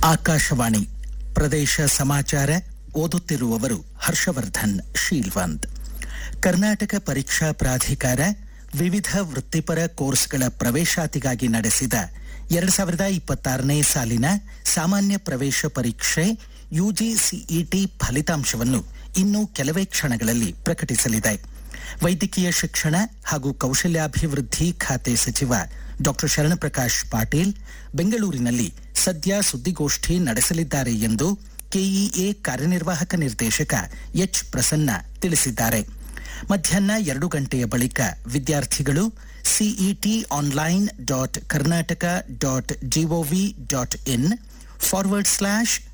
ಆಕಾಶವಾಣಿ ಪ್ರದೇಶ ಸಮಾಚಾರ ಓದುತ್ತಿರುವವರು ಹರ್ಷವರ್ಧನ್ ಶೀಲ್ವಂತ್ ಕರ್ನಾಟಕ ಪರೀಕ್ಷಾ ಪ್ರಾಧಿಕಾರ ವಿವಿಧ ವೃತ್ತಿಪರ ಕೋರ್ಸ್ಗಳ ಪ್ರವೇಶಾತಿಗಾಗಿ ನಡೆಸಿದ ಎರಡ್ ಸಾವಿರದ ಇಪ್ಪತ್ತಾರನೇ ಸಾಲಿನ ಸಾಮಾನ್ಯ ಪ್ರವೇಶ ಪರೀಕ್ಷೆ ಯುಜಿಸಿಇಟಿ ಫಲಿತಾಂಶವನ್ನು ಇನ್ನು ಕೆಲವೇ ಕ್ಷಣಗಳಲ್ಲಿ ಪ್ರಕಟಿಸಲಿದೆ ವೈದ್ಯಕೀಯ ಶಿಕ್ಷಣ ಹಾಗೂ ಕೌಶಲ್ಯಾಭಿವೃದ್ಧಿ ಖಾತೆ ಸಚಿವ ಡಾಕ್ಟರ್ ಶರಣಪ್ರಕಾಶ್ ಪಾಟೀಲ್ ಬೆಂಗಳೂರಿನಲ್ಲಿ ಸದ್ಯ ಸುದ್ದಿಗೋಷ್ಠಿ ನಡೆಸಲಿದ್ದಾರೆ ಎಂದು ಕೆಇಎ ಕಾರ್ಯನಿರ್ವಾಹಕ ನಿರ್ದೇಶಕ ಎಚ್ ಪ್ರಸನ್ನ ತಿಳಿಸಿದ್ದಾರೆ ಮಧ್ಯಾಹ್ನ ಎರಡು ಗಂಟೆಯ ಬಳಿಕ ವಿದ್ಯಾರ್ಥಿಗಳು CET online dot Karnataka dot GOV dot in forward slash